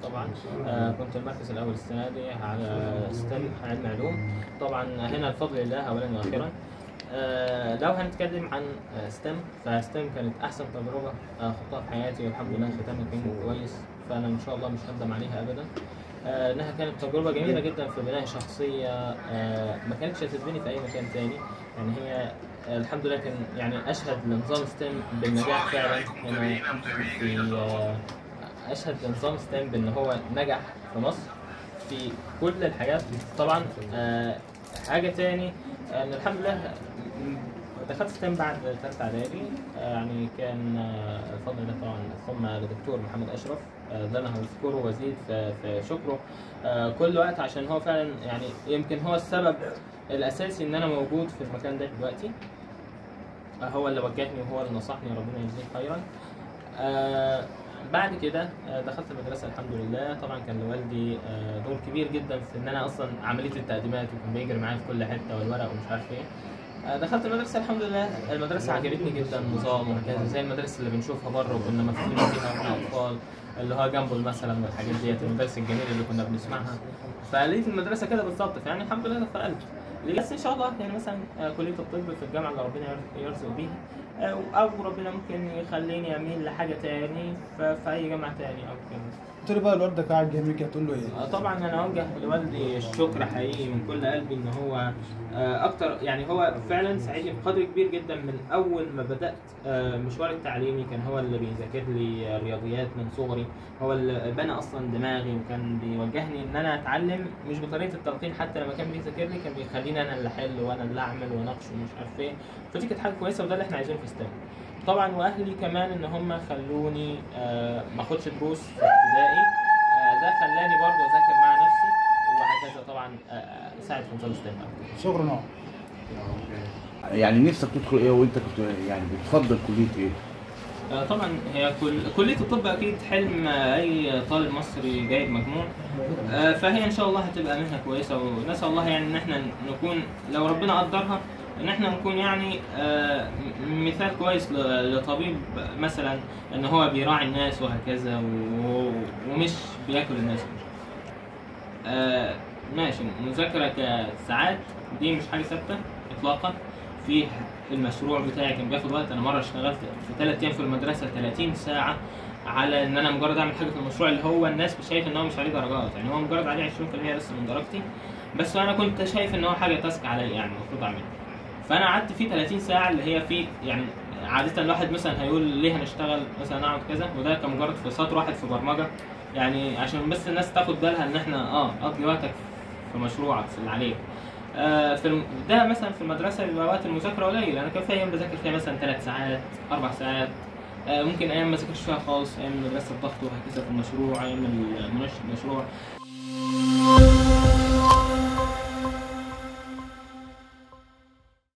طبعا آه، كنت المركز الاول السنه دي على ستيم علم علوم طبعا هنا الفضل لله اولا واخيرا آه، لو هنتكلم عن ستيم فستيم كانت احسن تجربه آه، خضتها في حياتي والحمد لله ختامها كان كويس فانا ان شاء الله مش هندم عليها ابدا آه، انها كانت تجربه جميله جدا في بناء شخصيه آه، ما كانتش هتتبني في اي مكان تاني يعني هي آه، الحمد لله كان يعني اشهد لنظام ستيم بالنجاح فعلا هنا في آه، اشهد لنظام ستيم بان هو نجح في مصر في كل الحاجات طبعا آه، حاجه تاني ان الحمد لله م- دخلت ستيم بعد ثالثه اعدادي آه، يعني كان آه، الفضل ده طبعا ثم لدكتور محمد اشرف آه، ده انا هذكره وازيد في في شكره آه، كل وقت عشان هو فعلا يعني يمكن هو السبب الاساسي ان انا موجود في المكان ده دلوقتي آه، هو اللي وجهني وهو اللي نصحني ربنا يجزيه خيرا آه بعد كده آه دخلت المدرسه الحمد لله طبعا كان لوالدي آه دور كبير جدا في ان انا اصلا عمليه التقديمات وكان بيجري معايا في كل حته والورق ومش عارف ايه آه دخلت المدرسه الحمد لله المدرسه عجبتني جدا نظام وهكذا زي المدارس اللي بنشوفها بره وكنا مفتونين فيها واحنا اطفال اللي هو جامبل مثلا والحاجات ديت المدارس الجميله اللي كنا بنسمعها فلقيت المدرسه كده بالظبط فيعني الحمد لله فقلت بس ان شاء الله يعني مثلا آه، كليه الطب في الجامعه اللي ربنا يرزق- يرزق بيها آه، او ربنا ممكن يخليني اميل لحاجه تاني ف- في اي جامعه تاني او كده قلت له بقى الواد قاعد جنبي كده تقول له ايه؟ آه، طبعا انا اوجه لوالدي الشكر حقيقي من كل قلبي ان هو آه، اكتر يعني هو فعلا ساعدني بقدر كبير جدا من اول ما بدات آه، مشوار التعليمي كان هو اللي بيذاكر لي الرياضيات من صغري هو اللي بنى اصلا دماغي وكان بيوجهني ان انا اتعلم مش بطريقه التلقين حتى لما كان بيذاكر لي كان بيخليني انا اللي احل وانا اللي اعمل واناقش ومش عارف ايه فدي كانت حاجه كويسه وده اللي احنا عايزينه في ستيم طبعا واهلي كمان ان هم خلوني آه، ما اخدش دروس في ابتدائي آه، ده خلاني برضه اذاكر مع نفسي وهكذا طبعا آه، آه، ساعد في نظام ستيم شغل نوع يعني نفسك تدخل ايه وانت كنت يعني بتفضل كليه ايه؟ آه، طبعا هي كل كليه الطب اكيد حلم آه، اي طالب مصري جايب مجموع آه، فهي ان شاء الله هتبقى مهنه كويسه ونسال الله يعني ان احنا نكون لو ربنا قدرها ان احنا نكون يعني آه، م- مثال كويس ل- لطبيب مثلا ان هو بيراعي الناس وهكذا و- ومش بياكل الناس آه، ماشي مذاكره كساعات دي مش حاجه ثابته اطلاقا في المشروع بتاعي كان بياخد وقت انا مره اشتغلت في ثلاث ايام في المدرسه 30 ساعه على ان انا مجرد اعمل حاجه في المشروع اللي هو الناس شايف ان هو مش عليه درجات يعني هو مجرد عليه 20% بس من درجتي بس انا كنت شايف ان هو حاجه تاسك عليا يعني المفروض اعملها فانا قعدت فيه 30 ساعه اللي هي في يعني عاده الواحد مثلا هيقول ليه هنشتغل مثلا اقعد كذا وده كان مجرد في سطر واحد في برمجه يعني عشان بس الناس تاخد بالها ان احنا اه قضي وقتك في مشروعك في اللي عليك آه في الم... ده مثلا في المدرسه بيبقى وقت المذاكره قليل انا كان في ايام بذاكر فيها مثلا ثلاث ساعات اربع ساعات آه ممكن ايام ما ذاكرش فيها خالص ايام المدرسه الضغط وهكذا في المشروع ايام مناقشه المشروع